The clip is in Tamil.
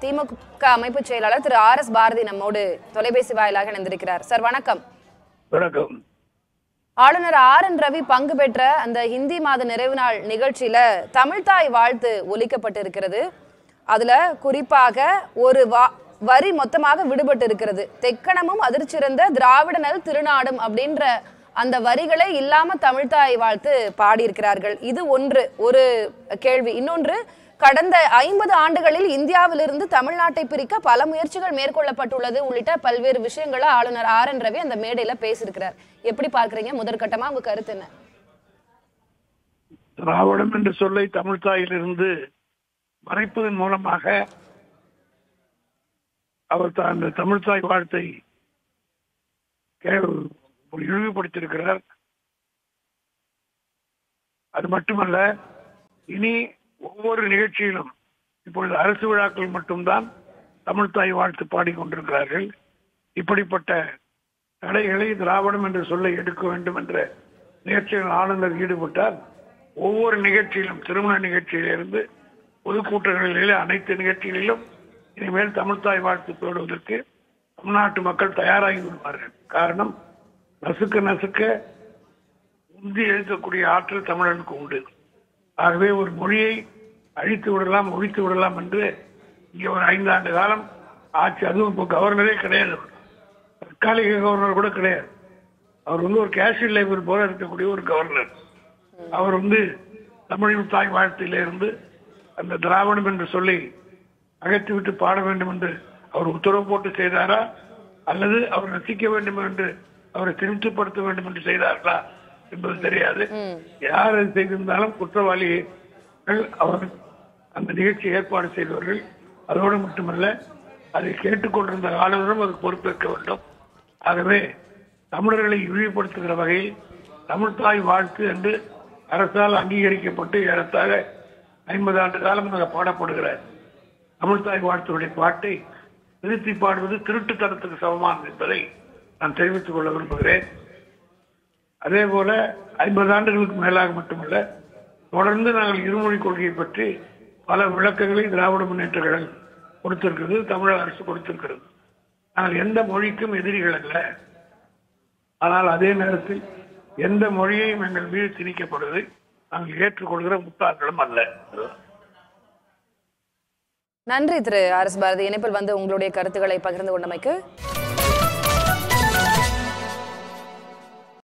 திமுக அமைப்பு செயலாளர் திரு ஆர் எஸ் பாரதி நம்மோடு தொலைபேசி வாயிலாக இணைந்திருக்கிறார் சார் வணக்கம் வணக்கம் ஆளுநர் ஆர் என் ரவி பங்கு பெற்ற அந்த ஹிந்தி மாத நிறைவு நாள் நிகழ்ச்சியில தமிழ்தாய் வாழ்த்து ஒலிக்கப்பட்டிருக்கிறது அதுல குறிப்பாக ஒரு வா வரி மொத்தமாக விடுபட்டு இருக்கிறது தெக்கணமும் அதிர்ச்சிறந்த திராவிட நல் திருநாடும் அப்படின்ற அந்த வரிகளே இல்லாம தமிழ்தாய் வாழ்த்து பாடியிருக்கிறார்கள் இது ஒன்று ஒரு கேள்வி இன்னொன்று கடந்த ஐம்பது ஆண்டுகளில் இந்தியாவிலிருந்து தமிழ்நாட்டை பிரிக்க பல முயற்சிகள் மேற்கொள்ளப்பட்டுள்ளது உள்ளிட்ட பல்வேறு விஷயங்களை ஆளுநர் ஆர் என் ரவி அந்த மேடையில பேசியிருக்கிறார் எப்படி பார்க்கறீங்க முதற்கட்டமா உங்க கருத்து என்ன திராவிடம் என்ற சொல்லை தமிழ்தாயிலிருந்து மறைப்பதன் மூலமாக அவர் தான் அந்த தமிழ்தாய் வாழ்த்தை கே- இழிவுபடுத்தியிருக்கிறார் அது மட்டுமல்ல இனி ஒவ்வொரு நிகழ்ச்சியிலும் இப்பொழுது அரசு விழாக்கள் மட்டும்தான் தமிழ்தாய் வாழ்த்து பாடிக்கொண்டிருக்கிறார்கள் இப்படிப்பட்ட தடைகளை திராவிடம் என்ற சொல்லை எடுக்க வேண்டும் என்ற முயற்சியில் ஆளுநர் ஈடுபட்டால் ஒவ்வொரு நிகழ்ச்சியிலும் திருமண நிகழ்ச்சியிலிருந்து பொதுக்கூட்டங்களிலே அனைத்து நிகழ்ச்சிகளிலும் இனிமேல் தமிழ்தாய் வாழ்த்து போடுவதற்கு தமிழ்நாட்டு மக்கள் தயாராகி விடுவார்கள் காரணம் நசுக்க நசுக்க உந்தி எழுக்கக்கூடிய ஆற்றல் தமிழனுக்கு உண்டு ஆகவே ஒரு மொழியை அழித்து விடலாம் ஒழித்து விடலாம் என்று இங்கே ஒரு ஐந்தாண்டு காலம் ஆட்சி அதுவும் இப்போ கவர்னரே கிடையாது அவர். தற்காலிக கவர்னர் கூட கிடையாது அவர் வந்து ஒரு கேஷியல் லேபர் போல இருக்கக்கூடிய ஒரு கவர்னர் அவர் வந்து தமிழின் தாய் வாழ்த்திலிருந்து அந்த திராவிடம் என்று சொல்லி அகற்றிவிட்டு பாட வேண்டும் என்று அவர் உத்தரவு போட்டு செய்தாரா அல்லது அவர் ரசிக்க வேண்டும் என்று அவரை திருப்திப்படுத்த வேண்டும் என்று செய்தார்களா என்பது தெரியாது யார் அது செய்திருந்தாலும் குற்றவாளிகள் அவர் அந்த நிகழ்ச்சி ஏற்பாடு செய்தவர்கள் அதோடு மட்டுமல்ல அதை கேட்டுக்கொண்டிருந்த ஆளுநரும் அது பொறுப்பேற்க வேண்டும் ஆகவே தமிழர்களை இழிவுபடுத்துகிற வகையில் தமிழ்தாய் வாழ்த்து என்று அரசால் அங்கீகரிக்கப்பட்டு ஏறத்தாழ ஐம்பது ஆண்டு காலமாக பாடப்படுகிற தமிழ்தாய் வாழ்த்துடைய பாட்டை நிறுத்தி பாடுவது திருட்டுத்தனத்துக்கு சமமானது என்பதை நான் தெரிவித்துக் கொள்ள விரும்புகிறேன் அதே போல ஐம்பது ஆண்டுகளுக்கு மேலாக மட்டுமல்ல தொடர்ந்து நாங்கள் இருமொழி கொள்கையை பற்றி பல விளக்கங்களை திராவிட முன்னேற்ற கழகம் கொடுத்திருக்கிறது தமிழக அரசு கொடுத்திருக்கிறது நாங்கள் எந்த மொழிக்கும் எதிரிகள் அல்ல ஆனால் அதே நேரத்தில் எந்த மொழியையும் எங்கள் மீது திணிக்கப்படுவதை நாங்கள் ஏற்றுக்கொள்கிற முட்டாள்களும் அல்ல நன்றி திரு ஆர் எஸ் பாரதி இணைப்பில் வந்து உங்களுடைய கருத்துக்களை பகிர்ந்து கொண்டமைக்கு